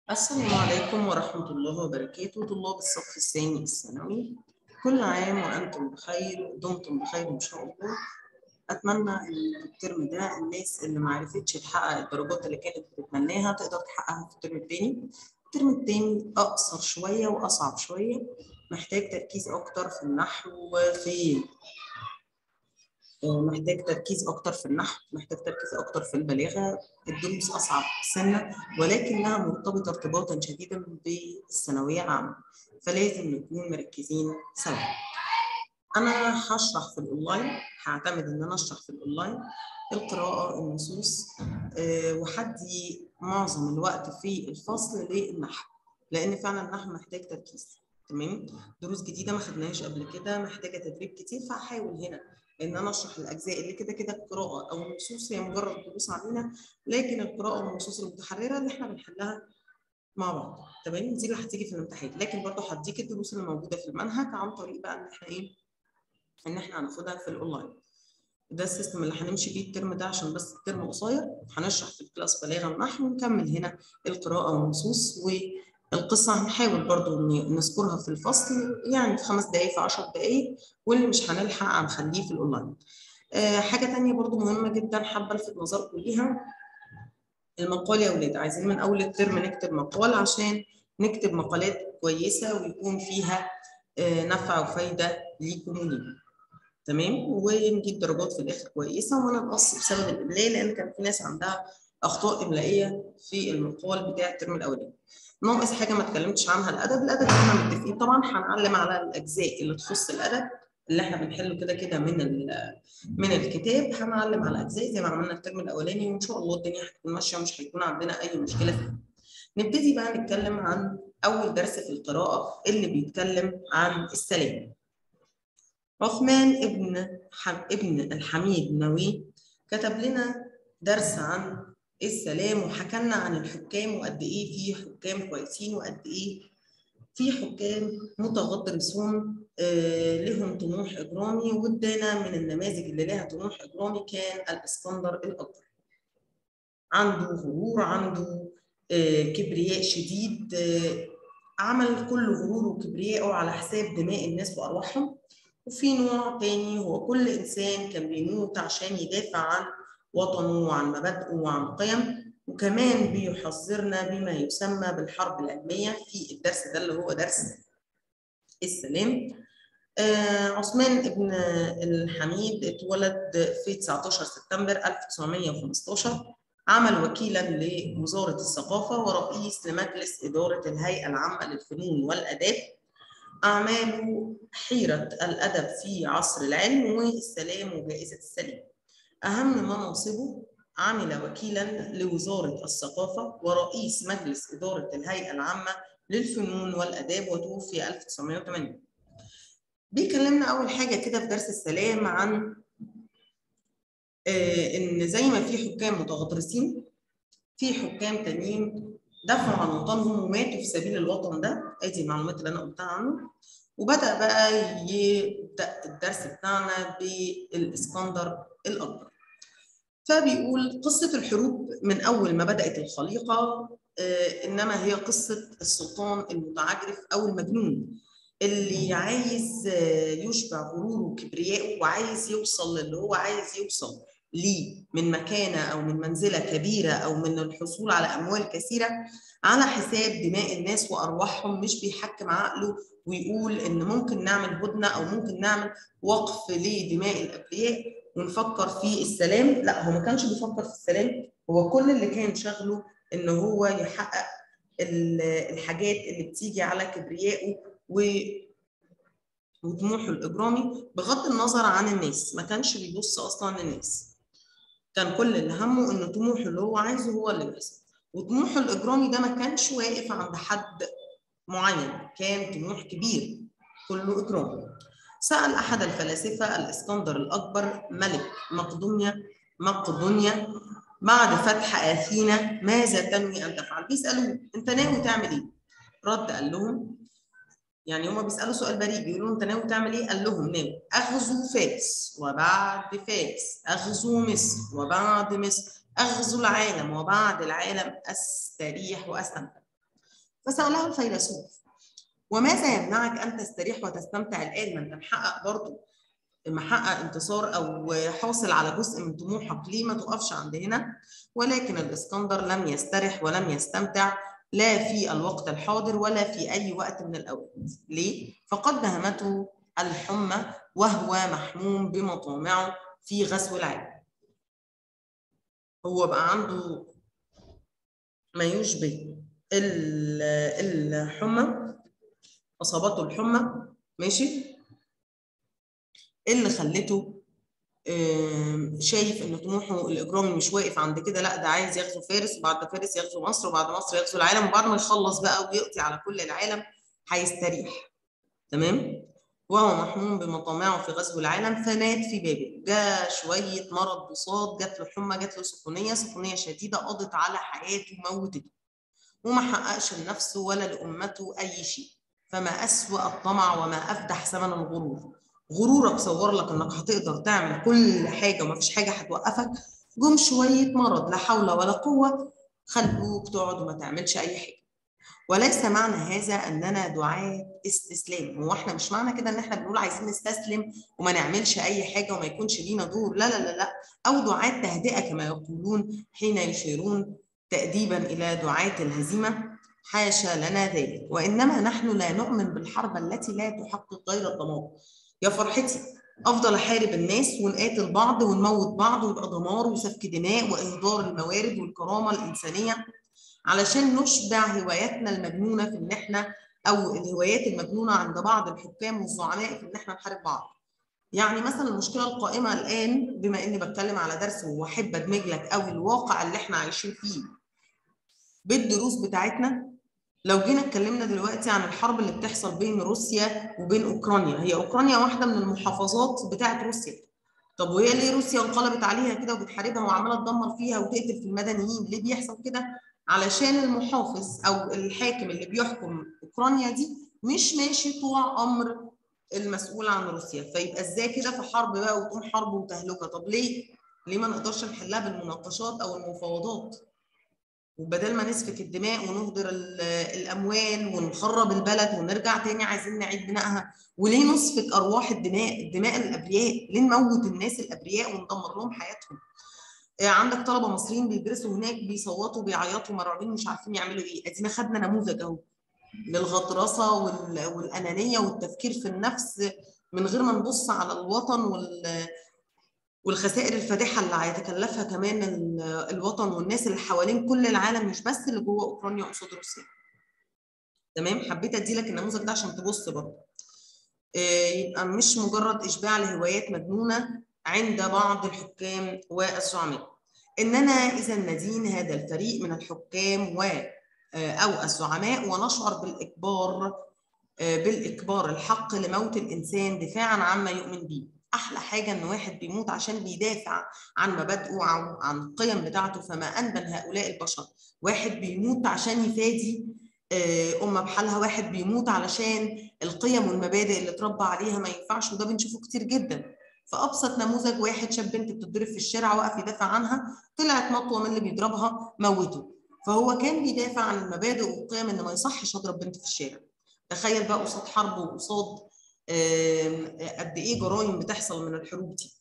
السلام عليكم ورحمة الله وبركاته طلاب الصف الثاني الثانوي كل عام وأنتم بخير ودمتم بخير إن شاء الله أتمنى إن الترم ده الناس اللي ما عرفتش تحقق الدرجات اللي كانت بتتمناها تقدر تحققها في الترم التاني الترم التاني أقصر شوية وأصعب شوية محتاج تركيز أكتر في النحو وفي محتاج تركيز اكتر في النحو محتاج تركيز اكتر في البلاغه الدروس اصعب سنه ولكنها مرتبطه ارتباطا شديدا بالثانويه العامه فلازم نكون مركزين سوا انا هشرح في الاونلاين هعتمد ان انا اشرح في الاونلاين القراءه النصوص أه وحدي معظم الوقت في الفصل للنحو لان فعلا النحو محتاج تركيز تمام دروس جديده ما خدناهاش قبل كده محتاجه تدريب كتير فهحاول هنا ان انا اشرح الاجزاء اللي كده كده القراءه او النصوص هي مجرد دروس علينا لكن القراءه والنصوص المتحرره اللي احنا بنحلها مع بعض تمام دي اللي هتيجي في الامتحان لكن برضه هديك الدروس اللي موجوده في المنهج عن طريق بقى ان احنا ايه ان احنا هناخدها في الاونلاين ده السيستم اللي هنمشي بيه الترم ده عشان بس الترم قصير هنشرح في الكلاس بلاغه النحو ونكمل هنا القراءه والنصوص و القصة هنحاول برضو نذكرها في الفصل يعني في خمس دقايق في عشر دقايق واللي مش هنلحق هنخليه في الأونلاين. أه حاجة تانية برضو مهمة جدا حابة ألفت نظركم ليها المقال يا أولاد عايزين من أول الترم نكتب مقال عشان نكتب مقالات كويسة ويكون فيها أه نفع وفايدة ليكم ولينا. تمام ونجيب درجات في الآخر كويسة وما ننقص بسبب الإملاء لأن كان في ناس عندها أخطاء إملائية في المقال بتاع الترم الأولاني. ناقص حاجه ما اتكلمتش عنها الادب الادب احنا متفقين طبعا هنعلم على الاجزاء اللي تخص الادب اللي احنا بنحله كده كده من من الكتاب هنعلم على اجزاء زي ما عملنا الترم الاولاني وان شاء الله الدنيا هتكون ماشيه ومش هيكون عندنا اي مشكله فيها نبتدي بقى نتكلم عن اول درس في القراءه اللي بيتكلم عن السلام عثمان ابن ابن الحميد نووي كتب لنا درس عن السلام وحكى لنا عن الحكام وقد ايه في حكام كويسين وقد ايه في حكام متغطرسون آه لهم طموح اجرامي وادانا من النماذج اللي لها طموح اجرامي كان الاسكندر الاكبر عنده غرور عنده آه كبرياء شديد آه عمل كل غروره وكبريائه على حساب دماء الناس وارواحهم وفي نوع تاني هو كل انسان كان بيموت عشان يدافع عن وطنه وعن مبادئه وعن قيم وكمان بيحذرنا بما يسمى بالحرب العلمية في الدرس ده اللي هو درس السلام آه عثمان ابن الحميد اتولد في 19 سبتمبر 1915 عمل وكيلا لوزارة الثقافة ورئيس لمجلس إدارة الهيئة العامة للفنون والآداب أعماله حيرة الأدب في عصر العلم والسلام وجائزة السلام أهم مناصبه عمل وكيلا لوزارة الثقافة ورئيس مجلس إدارة الهيئة العامة للفنون والآداب وتوفي 1980 بيكلمنا أول حاجة كده في درس السلام عن آه إن زي ما في حكام متغطرسين في حكام تانيين دافعوا عن وطنهم وماتوا في سبيل الوطن ده ادي المعلومات اللي انا قلتها عنه وبدا بقى يبدا الدرس بتاعنا بالاسكندر الاكبر فبيقول قصة الحروب من أول ما بدأت الخليقة آه إنما هي قصة السلطان المتعجرف أو المجنون اللي عايز آه يشبع غروره وكبريائه وعايز يوصل للي هو عايز يوصل ليه من مكانة أو من منزلة كبيرة أو من الحصول على أموال كثيرة على حساب دماء الناس وأرواحهم مش بيحكم عقله ويقول إن ممكن نعمل هدنة أو ممكن نعمل وقف لدماء الأبرياء ونفكر في السلام لا هو ما كانش بيفكر في السلام هو كل اللي كان شغله ان هو يحقق الحاجات اللي بتيجي على كبريائه و وطموحه الاجرامي بغض النظر عن الناس ما كانش بيبص اصلا للناس كان كل اللي همه ان طموحه اللي هو عايزه هو اللي بيحصل وطموحه الاجرامي ده ما كانش واقف عند حد معين كان طموح كبير كله اجرامي سأل أحد الفلاسفة الإسكندر الأكبر ملك مقدونيا مقدونيا بعد فتح أثينا ماذا تنوي أن تفعل؟ بيسألوه أنت ناوي تعمل إيه؟ رد قال لهم يعني هما بيسألوا سؤال بريء بيقولوا أنت ناوي تعمل إيه؟ قال لهم ناوي أغزو فارس وبعد فارس أغزو مصر وبعد مصر أغزو العالم وبعد العالم أستريح وأستمتع فسأله الفيلسوف وماذا يمنعك أن تستريح وتستمتع الآن ما أنت محقق برضه محقق انتصار أو حاصل على جزء من طموحك ليه ما تقفش عند هنا ولكن الإسكندر لم يسترح ولم يستمتع لا في الوقت الحاضر ولا في أي وقت من الأوقات ليه؟ فقد دهمته الحمى وهو محموم بمطامعه في غزو العالم هو بقى عنده ما يشبه الحمى اصابته الحمى ماشي اللي خلته شايف ان طموحه الاجرامي مش واقف عند كده لا ده عايز يغزو فارس وبعد فارس يغزو مصر وبعد مصر يغزو العالم وبعد ما يخلص بقى ويقضي على كل العالم هيستريح تمام وهو محموم بمطامعه في غزو العالم فمات في بابل جاء شويه مرض بساط جات له حمى جات له سخونيه سخونيه شديده قضت على حياته موتته وما حققش لنفسه ولا لامته اي شيء فما اسوا الطمع وما افدح ثمن الغرور غرورك صور لك انك هتقدر تعمل كل حاجه ومفيش حاجه هتوقفك جم شويه مرض لا حول ولا قوه خلوك تقعد وما تعملش اي حاجه وليس معنى هذا اننا دعاة استسلام هو احنا مش معنى كده ان احنا بنقول عايزين نستسلم وما نعملش اي حاجه وما يكونش لينا دور لا لا لا لا او دعاة تهدئه كما يقولون حين يشيرون تاديبا الى دعاة الهزيمه حاشا لنا ذلك وانما نحن لا نؤمن بالحرب التي لا تحقق غير الدمار يا فرحتي افضل احارب الناس ونقاتل بعض ونموت بعض ويبقى دمار وسفك دماء واهدار الموارد والكرامه الانسانيه علشان نشبع هواياتنا المجنونه في ان احنا او الهوايات المجنونه عند بعض الحكام والزعماء في ان احنا نحارب بعض. يعني مثلا المشكله القائمه الان بما اني بتكلم على درس واحب ادمج لك قوي الواقع اللي احنا عايشين فيه بالدروس بتاعتنا لو جينا اتكلمنا دلوقتي عن الحرب اللي بتحصل بين روسيا وبين اوكرانيا هي اوكرانيا واحده من المحافظات بتاعه روسيا طب وهي ليه روسيا انقلبت عليها كده وبتحاربها وعماله تدمر فيها وتقتل في المدنيين ليه بيحصل كده علشان المحافظ او الحاكم اللي بيحكم اوكرانيا دي مش ماشي طوع امر المسؤول عن روسيا فيبقى ازاي كده في حرب بقى وتقوم حرب وتهلكه طب ليه ليه ما نقدرش نحلها بالمناقشات او المفاوضات وبدل ما نسفك الدماء ونهدر الاموال ونخرب البلد ونرجع تاني عايزين نعيد بنائها وليه نسفك ارواح الدماء الدماء الابرياء ليه نموت الناس الابرياء وندمر لهم حياتهم عندك طلبه مصريين بيدرسوا هناك بيصوتوا بيعيطوا مرعوبين مش عارفين يعملوا ايه ادينا خدنا نموذج اهو للغطرسه والانانيه والتفكير في النفس من غير ما نبص على الوطن وال والخسائر الفادحه اللي هيتكلفها كمان الوطن والناس اللي حوالين كل العالم مش بس اللي جوه اوكرانيا قصاد روسيا. تمام حبيت ادي لك النموذج ده عشان تبص برضه. يبقى مش مجرد اشباع لهوايات مجنونه عند بعض الحكام والزعماء. اننا اذا ندين هذا الفريق من الحكام و او الزعماء ونشعر بالاجبار بالاجبار الحق لموت الانسان دفاعا عما يؤمن به. احلى حاجه ان واحد بيموت عشان بيدافع عن مبادئه او عن القيم بتاعته فما انبل هؤلاء البشر واحد بيموت عشان يفادي امه بحالها واحد بيموت علشان القيم والمبادئ اللي اتربى عليها ما ينفعش وده بنشوفه كتير جدا فابسط نموذج واحد شاب بنت بتتضرب في الشارع وقف يدافع عنها طلعت مطوه من اللي بيضربها موته فهو كان بيدافع عن المبادئ والقيم ان ما يصحش اضرب بنت في الشارع تخيل بقى قصاد حرب وقصاد قد ايه جرائم بتحصل من الحروب دي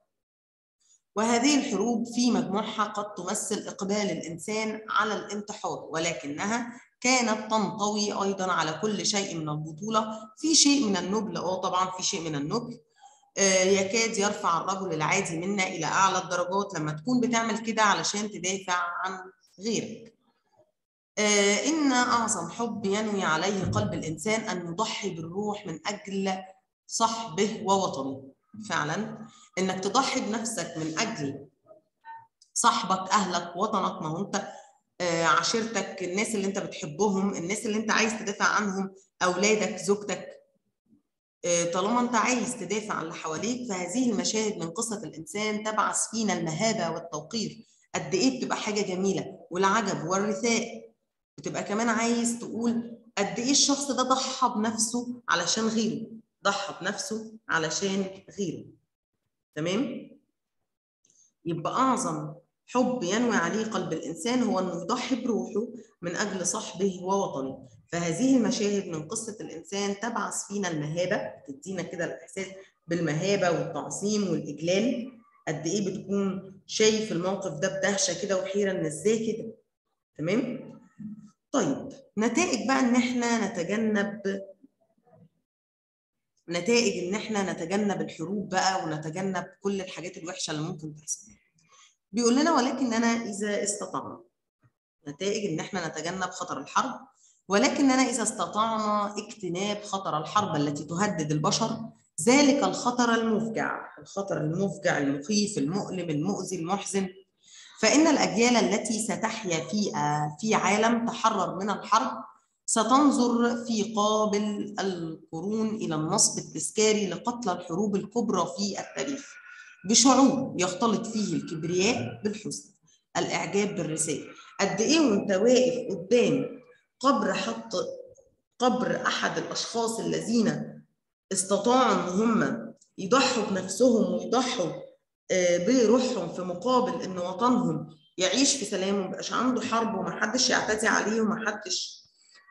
وهذه الحروب في مجموعها قد تمثل اقبال الانسان على الانتحار ولكنها كانت تنطوي ايضا على كل شيء من البطوله في شيء من النبل اه طبعا في شيء من النبل يكاد يرفع الرجل العادي منا الى اعلى الدرجات لما تكون بتعمل كده علشان تدافع عن غيرك إن أعظم حب ينوي عليه قلب الإنسان أن يضحي بالروح من أجل صحبه ووطنه فعلا إنك تضحي بنفسك من أجل صاحبك أهلك وطنك ما هو أنت عشيرتك الناس اللي أنت بتحبهم الناس اللي أنت عايز تدافع عنهم أولادك زوجتك طالما أنت عايز تدافع عن اللي حواليك فهذه المشاهد من قصة الإنسان تبعث فينا المهابة والتوقير قد إيه بتبقى حاجة جميلة والعجب والرثاء بتبقى كمان عايز تقول قد ايه الشخص ده ضحى بنفسه علشان غيره ضحى بنفسه علشان غيره تمام يبقى اعظم حب ينوي عليه قلب الإنسان هو أنه يضحي بروحه من أجل صحبه ووطنه فهذه المشاهد من قصة الإنسان تبعث فينا المهابة تدينا كده الإحساس بالمهابة والتعظيم والإجلال قد إيه بتكون شايف الموقف ده بدهشة كده وحيرة إن إزاي كده تمام؟ طيب نتائج بقى إن إحنا نتجنب نتائج إن إحنا نتجنب الحروب بقى ونتجنب كل الحاجات الوحشة اللي ممكن تحصل بيقول لنا ولكننا إذا استطعنا نتائج إن إحنا نتجنب خطر الحرب ولكننا إذا استطعنا اجتناب خطر الحرب التي تهدد البشر ذلك الخطر المفجع الخطر المفجع المخيف المؤلم المؤذي المحزن فإن الأجيال التي ستحيا في في عالم تحرر من الحرب ستنظر في قابل القرون إلى النصب التذكاري لقتل الحروب الكبرى في التاريخ بشعور يختلط فيه الكبرياء بالحزن الإعجاب بالرسالة قد إيه وأنت واقف قدام قبر حط قبر أحد الأشخاص الذين استطاعوا إن هم يضحوا بنفسهم ويضحوا بروحهم في مقابل إن وطنهم يعيش في سلام ومبقاش عنده حرب ومحدش يعتدي عليه ومحدش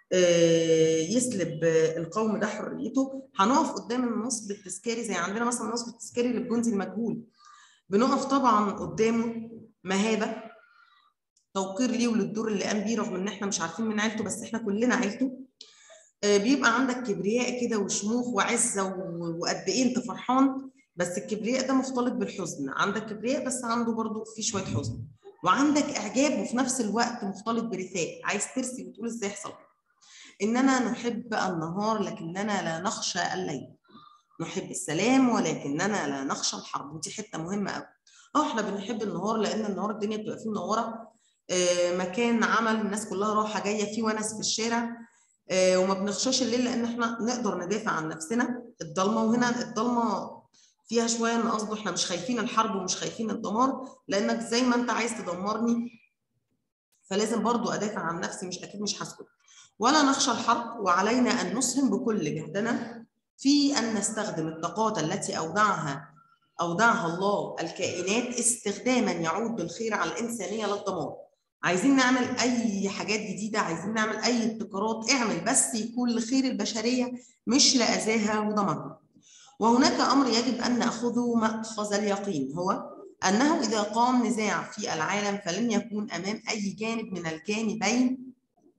يسلب القوم ده حريته هنقف قدام النصب التذكاري زي عندنا مثلا النصب التذكاري للجندي المجهول بنقف طبعا قدامه مهابه توقير ليه وللدور اللي قام بيه رغم ان احنا مش عارفين من عيلته بس احنا كلنا عيلته بيبقى عندك كبرياء كده وشموخ وعزه وقد ايه انت فرحان بس الكبرياء ده مختلط بالحزن عندك كبرياء بس عنده برضو في شويه حزن وعندك اعجاب وفي نفس الوقت مختلط برثاء عايز ترسي وتقول ازاي يحصل اننا نحب النهار لكننا لا نخشى الليل نحب السلام ولكننا لا نخشى الحرب ودي حته مهمه قوي اه احنا بنحب النهار لان النهار الدنيا بتبقى فيه منوره آه مكان عمل الناس كلها رايحه جايه فيه ونس في الشارع آه وما بنخشاش الليل لان احنا نقدر ندافع عن نفسنا الضلمه وهنا الضلمه فيها شويه ان قصده احنا مش خايفين الحرب ومش خايفين الدمار لانك زي ما انت عايز تدمرني فلازم برضو ادافع عن نفسي مش اكيد مش هسكت ولا نخشى الحرب وعلينا ان نسهم بكل جهدنا في ان نستخدم الطاقات التي اودعها اودعها الله الكائنات استخداما يعود بالخير على الانسانيه لا الدمار عايزين نعمل اي حاجات جديده عايزين نعمل اي ابتكارات اعمل بس يكون لخير البشريه مش لاذاها ودمرها وهناك امر يجب ان ناخذه ماخذ اليقين هو انه اذا قام نزاع في العالم فلن يكون امام اي جانب من الجانبين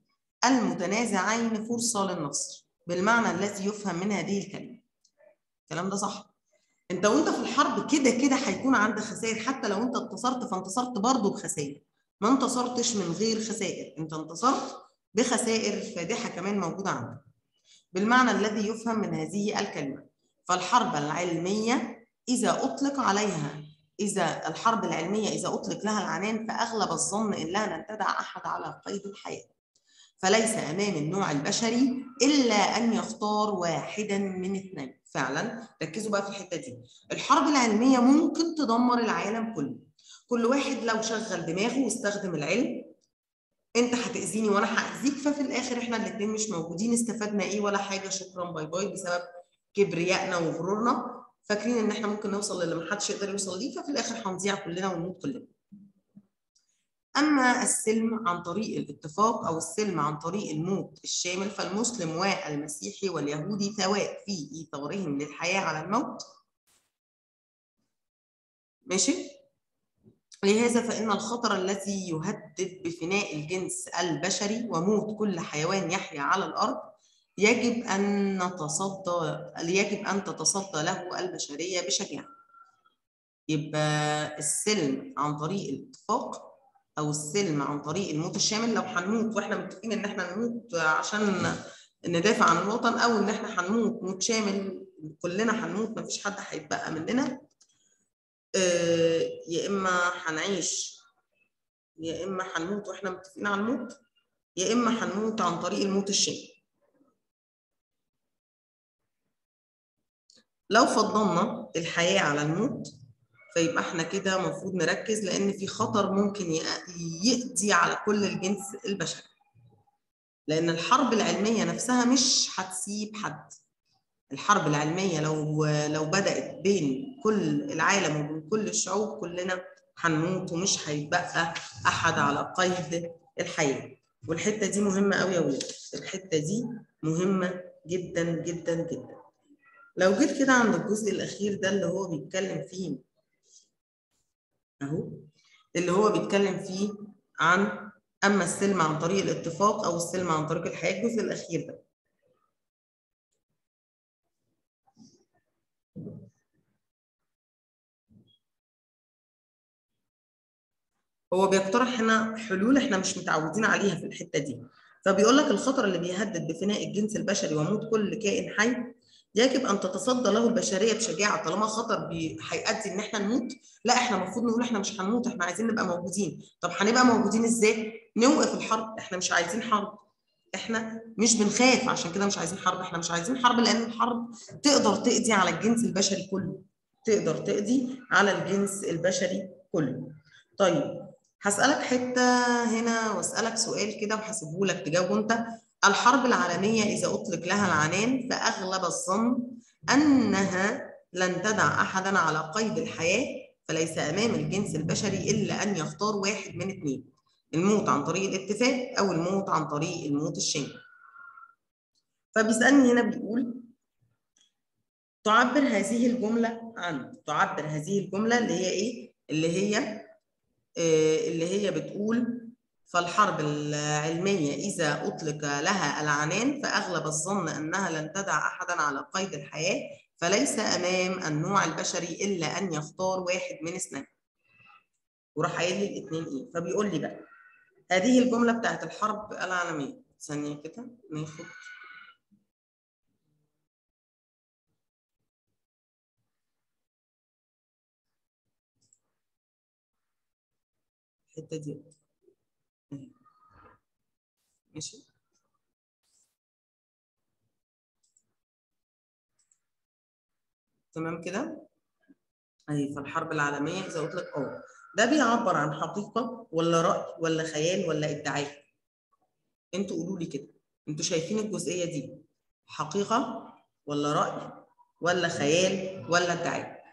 المتنازعين فرصه للنصر بالمعنى الذي يفهم من هذه الكلمه الكلام ده صح انت وانت في الحرب كده كده هيكون عندك خسائر حتى لو انت انتصرت فانتصرت برضه بخسائر ما انتصرتش من غير خسائر انت انتصرت بخسائر فادحه كمان موجوده عندك بالمعنى الذي يفهم من هذه الكلمه فالحرب العلميه اذا اطلق عليها اذا الحرب العلميه اذا اطلق لها العنان فاغلب الظن ان لا لن تدع احد على قيد الحياه فليس امام النوع البشري الا ان يختار واحدا من اثنين فعلا ركزوا بقى في الحته دي الحرب العلميه ممكن تدمر العالم كله كل واحد لو شغل دماغه واستخدم العلم انت هتاذيني وانا هاذيك ففي الاخر احنا الاثنين مش موجودين استفدنا ايه ولا حاجه شكرا باي باي بسبب كبريائنا وغرورنا فاكرين ان احنا ممكن نوصل للي محدش يقدر يوصل ليه ففي الاخر هنضيع كلنا ونموت كلنا أما السلم عن طريق الاتفاق أو السلم عن طريق الموت الشامل فالمسلم والمسيحي واليهودي سواء في إيثارهم للحياة على الموت ماشي؟ لهذا فإن الخطر الذي يهدد بفناء الجنس البشري وموت كل حيوان يحيا على الأرض يجب أن نتصدى يجب أن تتصدى له البشرية بشجاعة. يبقى السلم عن طريق الاتفاق او السلم عن طريق الموت الشامل لو هنموت واحنا متفقين ان احنا نموت عشان ندافع عن الوطن او ان احنا هنموت موت شامل كلنا هنموت مفيش حد هيتبقى مننا يا اما هنعيش يا اما هنموت واحنا متفقين على الموت يا اما هنموت عن طريق الموت الشامل لو فضلنا الحياه على الموت فيبقى احنا كده المفروض نركز لان في خطر ممكن يقضي على كل الجنس البشري لان الحرب العلميه نفسها مش هتسيب حد الحرب العلميه لو لو بدات بين كل العالم وبين كل الشعوب كلنا هنموت ومش هيتبقى احد على قيد الحياه والحته دي مهمه قوي يا ولاد الحته دي مهمه جدا جدا جدا لو جيت كده عند الجزء الاخير ده اللي هو بيتكلم فيه اهو اللي هو بيتكلم فيه عن اما السلم عن طريق الاتفاق او السلم عن طريق الحياه الجزء الاخير ده هو بيقترح هنا حلول احنا مش متعودين عليها في الحته دي فبيقول لك الخطر اللي بيهدد بفناء الجنس البشري وموت كل كائن حي يجب ان تتصدى له البشريه بشجاعه طالما خطر بي... هيؤدي ان احنا نموت لا احنا المفروض نقول احنا مش هنموت احنا عايزين نبقى موجودين طب هنبقى موجودين ازاي نوقف الحرب احنا مش عايزين حرب احنا مش بنخاف عشان كده مش عايزين حرب احنا مش عايزين حرب لان الحرب تقدر تقضي على الجنس البشري كله تقدر تقضي على الجنس البشري كله طيب هسألك حتة هنا واسألك سؤال كده وهسيبه لك تجاوبه أنت الحرب العالمية إذا أطلق لها العنان فأغلب الظن أنها لن تدع أحدا على قيد الحياة فليس أمام الجنس البشري إلا أن يختار واحد من اثنين الموت عن طريق الاتفاق أو الموت عن طريق الموت الشامل فبيسألني هنا بيقول تعبر هذه الجملة عن تعبر هذه الجملة اللي هي إيه؟ اللي هي اللي هي بتقول فالحرب العلمية إذا أطلق لها العنان فأغلب الظن أنها لن تدع أحدا على قيد الحياة فليس أمام النوع البشري إلا أن يختار واحد من اثنين وراح قايل لي الاثنين إيه فبيقول لي بقى هذه الجملة بتاعت الحرب العالمية ثانية كده ناخد الحته دي ماشي تمام كده اهي فالحرب العالميه اذا اطلق اه ده بيعبر عن حقيقه ولا راي ولا خيال ولا ادعاء انتوا قولوا لي كده انتوا شايفين الجزئيه دي حقيقه ولا راي ولا خيال ولا ادعاء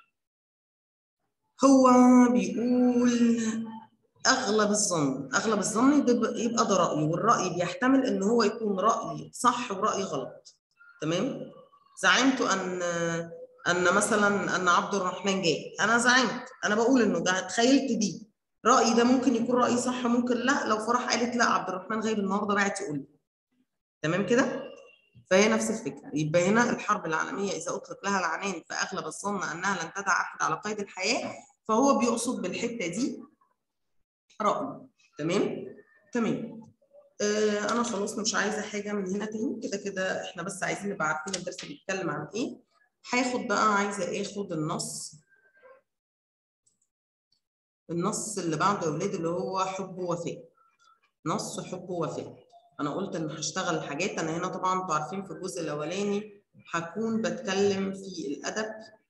هو بيقول اغلب الظن اغلب الظن يبقى ده راي والراي بيحتمل ان هو يكون راي صح وراي غلط تمام زعمت ان ان مثلا ان عبد الرحمن جاي انا زعمت انا بقول انه جاي تخيلت بيه رايي ده ممكن يكون راي صح ممكن لا لو فرح قالت لا عبد الرحمن غايب النهارده بعت يقول لي تمام كده فهي نفس الفكره يبقى هنا الحرب العالميه اذا اطلق لها العنان فاغلب الظن انها لن تدع احد على قيد الحياه فهو بيقصد بالحته دي رأي تمام تمام آه انا خلاص مش عايزه حاجه من هنا تاني كده كده احنا بس عايزين نبقى عارفين الدرس بيتكلم عن ايه هاخد بقى عايزه اخد النص النص اللي بعده يا ولاد اللي هو حب ووفاء نص حب ووفاء انا قلت ان هشتغل حاجات انا هنا طبعا انتوا عارفين في الجزء الاولاني هكون بتكلم في الادب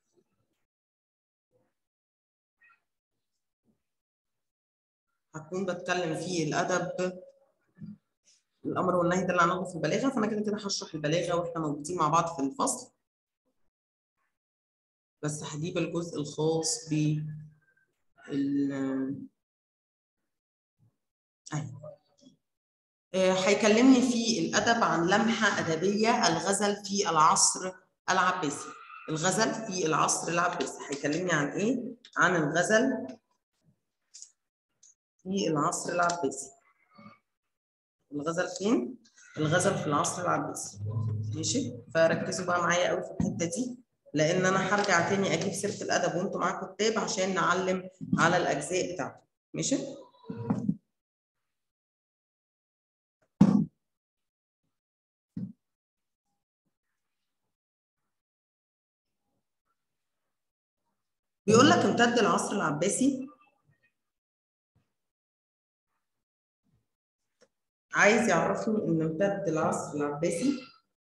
هكون بتكلم فيه الادب الامر والنهي ده اللي هناخده في البلاغه فانا كده كده هشرح البلاغه واحنا موجودين مع بعض في الفصل بس هجيب الجزء الخاص ب ال هيكلمني في الادب عن لمحه ادبيه الغزل في العصر العباسي الغزل في العصر العباسي هيكلمني عن ايه عن الغزل في العصر العباسي الغزل فين؟ الغزل في العصر العباسي ماشي فركزوا بقى معايا قوي في الحته دي لان انا هرجع تاني اجيب سيره الادب وانتم معاكم كتاب عشان نعلم على الاجزاء بتاعته ماشي؟ بيقول لك امتد العصر العباسي عايز يعرفني ان امتد العصر العباسي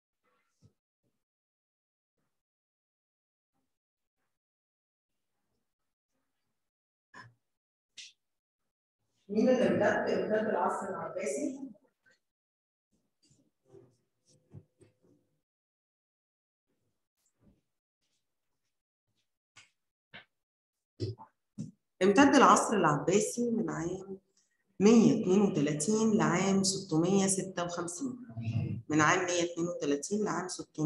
مين اللي امتد امتد العصر العباسي؟ امتد العصر العباسي من عام 132 لعام 656 من عام 132 لعام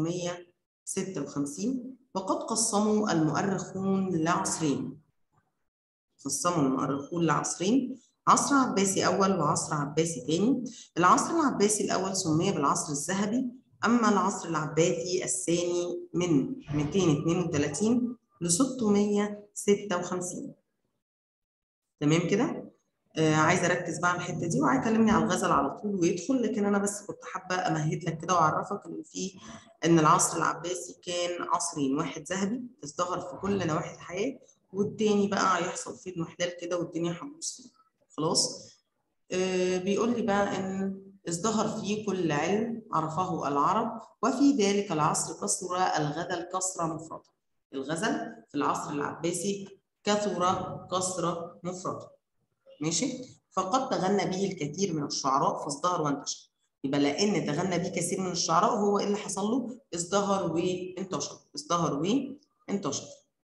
656 وقد قسموا المؤرخون لعصرين قسموا المؤرخون لعصرين عصر عباسي أول وعصر عباسي ثاني العصر العباسي الأول سمي بالعصر الذهبي أما العصر العباسي الثاني من 232 ل 656 تمام كده؟ آه عايزه اركز بقى على الحته دي وعايز يكلمني على الغزل على طول ويدخل لكن انا بس كنت حابه امهد لك كده واعرفك ان في ان العصر العباسي كان عصرين واحد ذهبي ازدهر في كل نواحي الحياه والتاني بقى هيحصل فيه انحلال كده والدنيا هتبوظ فيه خلاص آه بيقول لي بقى ان ازدهر فيه كل علم عرفه العرب وفي ذلك العصر كثر الغزل كثره مفرطه الغزل في العصر العباسي كثر كثره مفرطه ماشي فقد تغنى به الكثير من الشعراء فازدهر وانتشر يبقى لان تغنى به كثير من الشعراء هو ايه اللي حصل له ازدهر وانتشر ازدهر وانتشر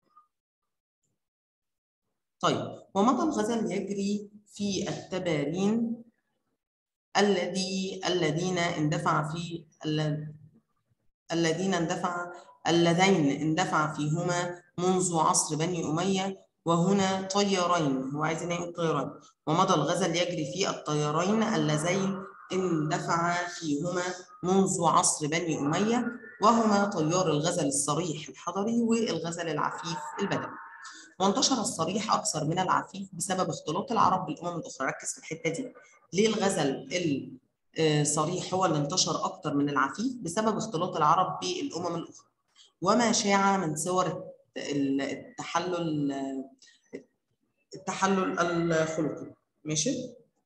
طيب ومضى الغزل يجري في التبارين الذي الذين اندفع في الذين اندفع اللذين اندفع فيهما منذ عصر بني أمية وهنا طيارين هو عايز يقول طيارين ومضى الغزل يجري في الطيارين اللذين اندفع فيهما منذ عصر بني أمية وهما طيار الغزل الصريح الحضري والغزل العفيف البدوي وانتشر الصريح أكثر من العفيف بسبب اختلاط العرب بالأمم الأخرى ركز في الحتة دي ليه الغزل الصريح هو اللي انتشر أكثر من العفيف بسبب اختلاط العرب بالأمم الأخرى وما شاع من صور التحلل التحلل الخلقي ماشي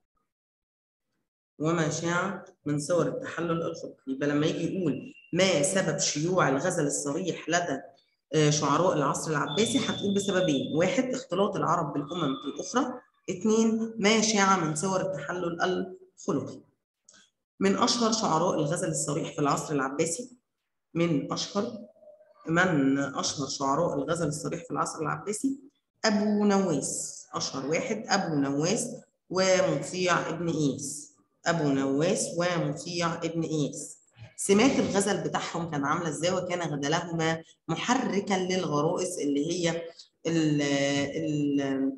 وما شاع من صور التحلل الخلقي يبقى لما يجي يقول ما سبب شيوع الغزل الصريح لدى شعراء العصر العباسي هتقول بسببين واحد اختلاط العرب بالامم الاخرى اثنين ما شاع من صور التحلل الخلقي من اشهر شعراء الغزل الصريح في العصر العباسي من اشهر من اشهر شعراء الغزل الصريح في العصر العباسي ابو نواس اشهر واحد ابو نواس ومطيع ابن ايس ابو نواس ومطيع ابن ايس سمات الغزل بتاعهم كان عامله ازاي وكان غزلهما محركا للغرائز اللي هي ال ال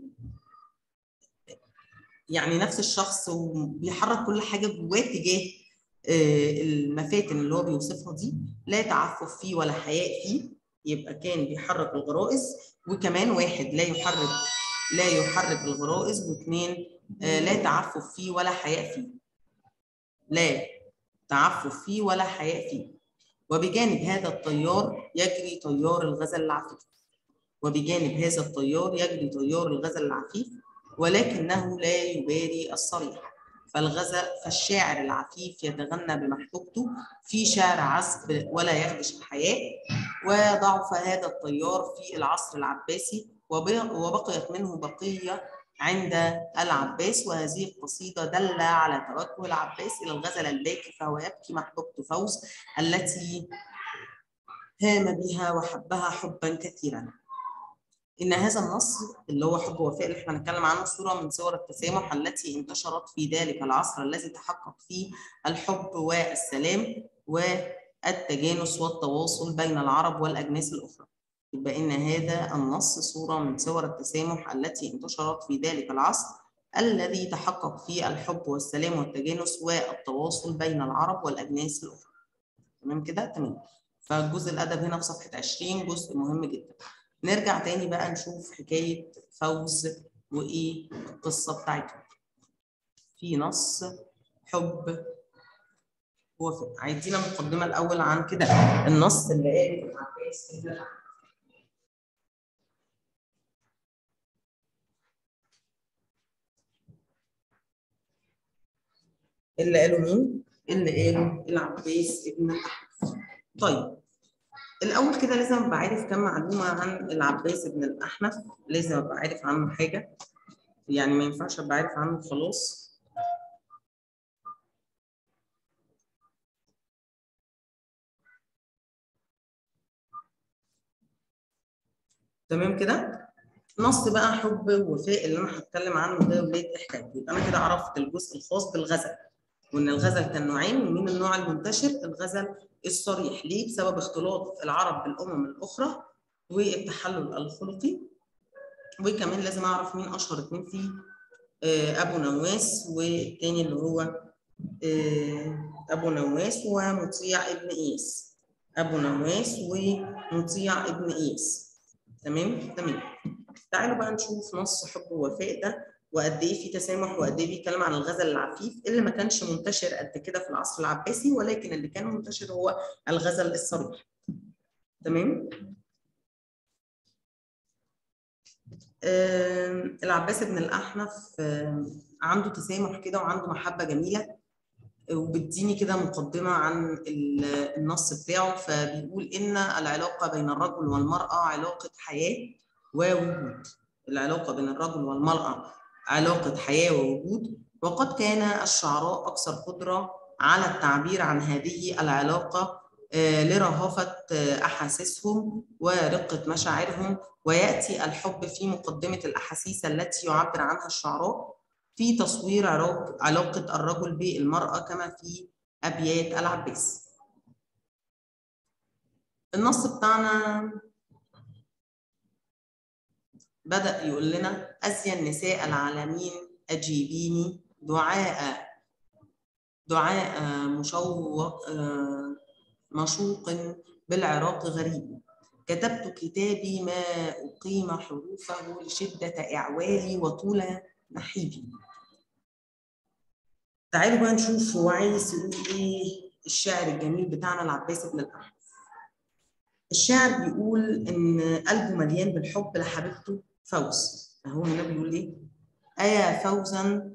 يعني نفس الشخص وبيحرك كل حاجه جواه تجاه المفاتن اللي هو بيوصفها دي لا تعفف فيه ولا حياء فيه يبقى كان بيحرك الغرائز وكمان واحد لا يحرك لا يحرك الغرائز واثنين لا تعفف فيه ولا حياء فيه لا تعفف فيه ولا حياء فيه وبجانب هذا الطيار يجري طيار الغزل العفيف وبجانب هذا الطيار يجري طيار الغزل العفيف ولكنه لا يباري الصريح فالغزل فالشاعر العفيف يتغنى بمحبوبته في شعر عذب ولا يخدش الحياة وضعف هذا الطيار في العصر العباسي وبقيت منه بقية عند العباس وهذه القصيدة دل على توجه العباس إلى الغزل الباكي فهو يبكي محبوبته فوز التي هام بها وحبها حبا كثيرا إن هذا النص اللي هو حب وفاء اللي احنا هنتكلم عنه صورة من صور التسامح التي انتشرت في ذلك العصر الذي تحقق فيه الحب والسلام والتجانس والتواصل بين العرب والأجناس الأخرى. يبقى إن هذا النص صورة من صور التسامح التي انتشرت في ذلك العصر الذي تحقق فيه الحب والسلام والتجانس والتواصل بين العرب والأجناس الأخرى. تمام كده؟ تمام. فالجزء الأدب هنا في صفحة 20 جزء مهم جدا. نرجع تاني بقى نشوف حكاية فوز وإيه القصة بتاعتها. في نص حب وفاء عايزين مقدمة الأول عن كده النص اللي قاله العباس بن اللي قاله مين؟ اللي قاله العباس ابن الأحنف. طيب الأول كده لازم أبقى عارف كم معلومة عن العباس بن الأحنف، لازم أبقى عارف عنه حاجة. يعني ما ينفعش أبقى عارف عنه خلاص. تمام كده؟ نص بقى حب ووفاء اللي انا هتكلم عنه ده ولاد احكام يبقى انا كده عرفت الجزء الخاص بالغزل وان الغزل كان نوعين ومين النوع المنتشر الغزل الصريح ليه بسبب اختلاط العرب بالامم الاخرى والتحلل الخلقي وكمان لازم اعرف مين اشهر اتنين فيه آه، ابو نواس والتاني اللي هو آه، ابو نواس ومطيع ابن ايس ابو نواس ومطيع ابن ايس تمام تمام تعالوا بقى نشوف نص حب ووفاء ده وقد ايه في تسامح وقد ايه بيتكلم عن الغزل العفيف اللي ما كانش منتشر قد كده في العصر العباسي ولكن اللي كان منتشر هو الغزل الصريح تمام آم، العباس بن الأحنف آم، عنده تسامح كده وعنده محبة جميلة وبتديني كده مقدمة عن ال- النص بتاعه فبيقول إن العلاقة بين الرجل والمرأة علاقة حياة ووجود العلاقة بين الرجل والمرأة علاقة حياة ووجود وقد كان الشعراء أكثر قدرة على التعبير عن هذه العلاقة آه، لرهافة آه، أحاسيسهم ورقة مشاعرهم ويأتي الحب في مقدمة الأحاسيس التي يعبر عنها الشعراء في تصوير علاق- علاقة الرجل بالمرأة كما في أبيات العباس النص بتاعنا بدأ يقول لنا أزين نساء العالمين أجيبيني دعاء دعاء مشوق آه، مشوق بالعراق غريب كتبت كتابي ما أقيم حروفه لشدة إعوالي وطول نحيبي تعالوا بقى نشوف هو عايز يقول إيه الشعر الجميل بتاعنا العباس بن الأحنف الشاعر بيقول إن قلبه مليان بالحب لحبيبته فوز فهو هنا بيقول إيه أيا فوزا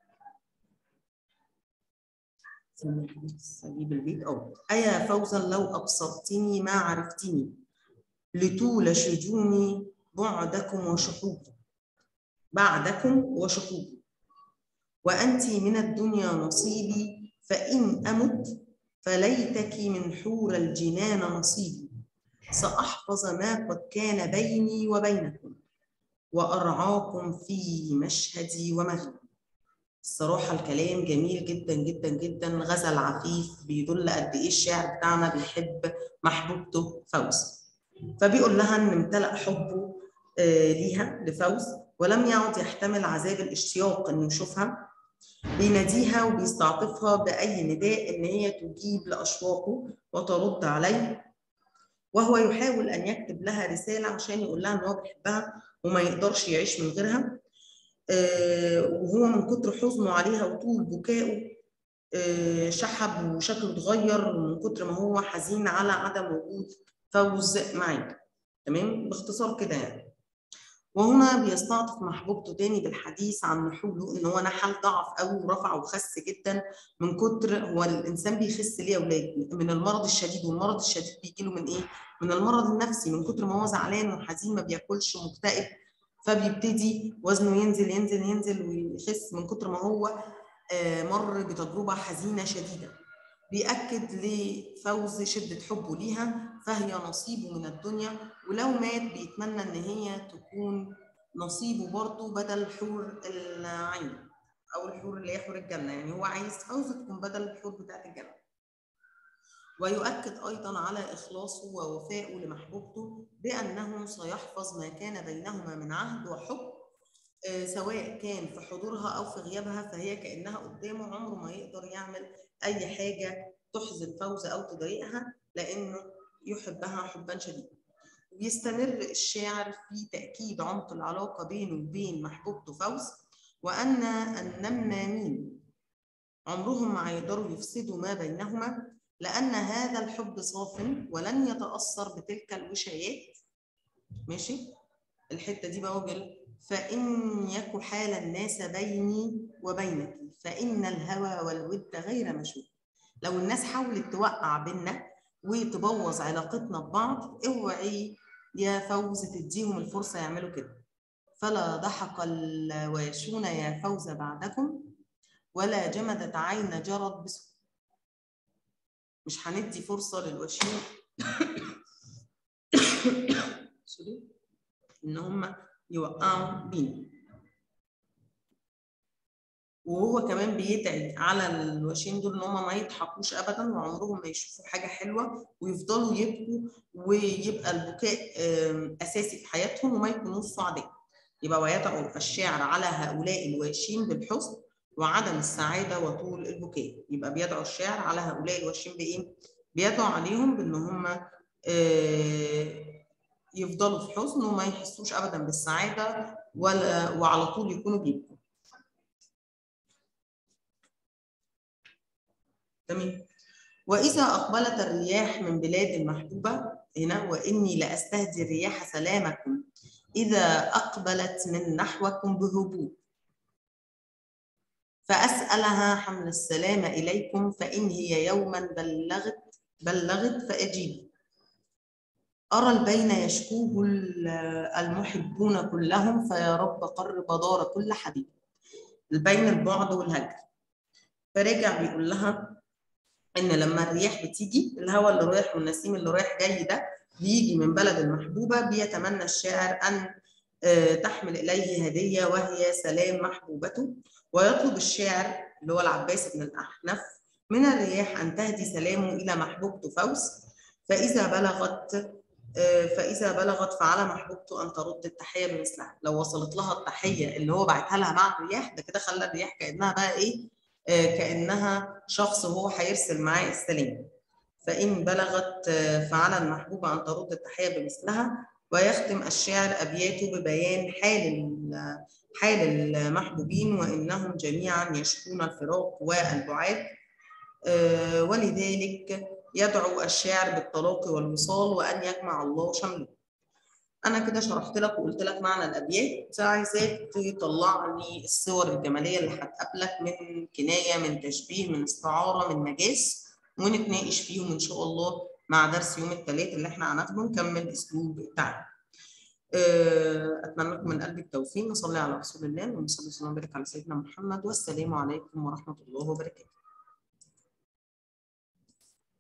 سجيب البيت أو أيا فوزا لو أبصرتني ما عرفتني لطول شجوني بعدكم وشحوبي بعدكم وشحوبي وأنت من الدنيا نصيبي فإن أمت فليتك من حور الجنان نصيبي سأحفظ ما قد كان بيني وبينكم وأرعاكم في مشهدي ومغني الصراحة الكلام جميل جدا جدا جدا غزل عفيف بيدل قد إيه الشاعر بتاعنا بيحب محبوبته فوز فبيقول لها إن امتلأ حبه آه، ليها لفوز ولم يعد يحتمل عذاب الاشتياق إنه يشوفها بيناديها وبيستعطفها بأي نداء إن هي تجيب لأشواقه وترد عليه وهو يحاول أن يكتب لها رسالة عشان يقول لها إن هو بيحبها وما يقدرش يعيش من غيرها آه، وهو من كتر حزنه عليها وطول بكائه آه، شحب وشكله اتغير من كتر ما هو حزين على عدم وجود فوز معاه تمام باختصار كده يعني وهنا بيستعطف محبوبته تاني بالحديث عن نحوله ان هو نحل ضعف قوي ورفع وخس جدا من كتر هو الانسان بيخس ليه يا اولاد من المرض الشديد والمرض الشديد بيجي له من ايه؟ من المرض النفسي من كتر ما هو زعلان وحزين ما بياكلش ومكتئب فبيبتدي وزنه ينزل ينزل ينزل ويخس من كتر ما هو آه، مر بتجربه حزينه شديده بيأكد لفوز شدة حبه ليها فهي نصيبه من الدنيا ولو مات بيتمنى إن هي تكون نصيبه برضه بدل حور العين أو الحور اللي هي حور الجنة يعني هو عايز فوز تكون بدل الحور بتاعت الجنة ويؤكد أيضا على إخلاصه ووفائه لمحبوبته بأنه سيحفظ ما كان بينهما من عهد وحب آه، سواء كان في حضورها أو في غيابها فهي كأنها قدامه عمره ما يقدر يعمل أي حاجة تحزن فوز أو تضايقها لأنه يحبها حبا شديدا ويستمر الشاعر في تأكيد عمق العلاقة بينه وبين محبوبته فوز وأن النمامين عمرهم ما هيقدروا يفسدوا ما بينهما لأن هذا الحب صاف ولن يتأثر بتلك الوشايات ماشي الحتة دي بقى وجل فإن يك حال الناس بيني وبينك فإن الهوى والود غير مشوق لو الناس حاولت توقع بينا وتبوظ علاقتنا ببعض اوعي يا فوز تديهم الفرصة يعملوا كده فلا ضحك الواشون يا فوز بعدكم ولا جمدت عين جرت بسوء مش هندي فرصة للواشين سوري ان هم يوقعوا بينا وهو كمان بيدعي على الوشين دول ان هم ما يضحكوش ابدا وعمرهم ما يشوفوا حاجه حلوه ويفضلوا يبكوا ويبقى البكاء اساسي في حياتهم وما يكونوش سعداء يبقى ويدعو الشاعر على هؤلاء الواشين بالحزن وعدم السعاده وطول البكاء يبقى بيدعو الشاعر على هؤلاء الواشين بايه؟ بيدعو عليهم بان هم يفضلوا في حزن وما يحسوش ابدا بالسعاده ولا وعلى طول يكونوا بيبكوا تمام وإذا أقبلت الرياح من بلاد المحبوبة هنا وإني لأستهدي الرياح سلامكم إذا أقبلت من نحوكم بهبوط فأسألها حمل السلام إليكم فإن هي يوما بلغت بلغت فأجيب أرى البين يشكوه المحبون كلهم فيا رب قرب دار كل حبيب البين البعد والهجر فرجع بيقول لها ان لما الرياح بتيجي الهواء اللي رايح والنسيم اللي رايح جاي ده بيجي من بلد المحبوبه بيتمنى الشاعر ان تحمل اليه هديه وهي سلام محبوبته ويطلب الشاعر اللي هو العباس بن الاحنف من الرياح ان تهدي سلامه الى محبوبته فوز فاذا بلغت فاذا بلغت فعلى محبوبته ان ترد التحيه بمثلها لو وصلت لها التحيه اللي هو بعتها لها مع الرياح ده كده خلى الرياح كانها بقى ايه كانها شخص وهو هيرسل معاه السلام فان بلغت فعلى المحبوبه ان ترد التحيه بمثلها ويختم الشاعر ابياته ببيان حال حال المحبوبين وانهم جميعا يشكون الفراق والبعاد ولذلك يدعو الشاعر بالطلاق والوصال وان يجمع الله شمله انا كده شرحت لك وقلت لك معنى الابيات عايزاك تطلع لي الصور الجماليه اللي هتقابلك من كنايه من تشبيه من استعاره من مجاز ونتناقش فيهم ان شاء الله مع درس يوم الثلاث اللي احنا هناخده نكمل اسلوب التعليم اتمنى لكم من قلبي التوفيق نصلي على رسول الله ونصلي وسلم وبارك على سيدنا محمد والسلام عليكم ورحمه الله وبركاته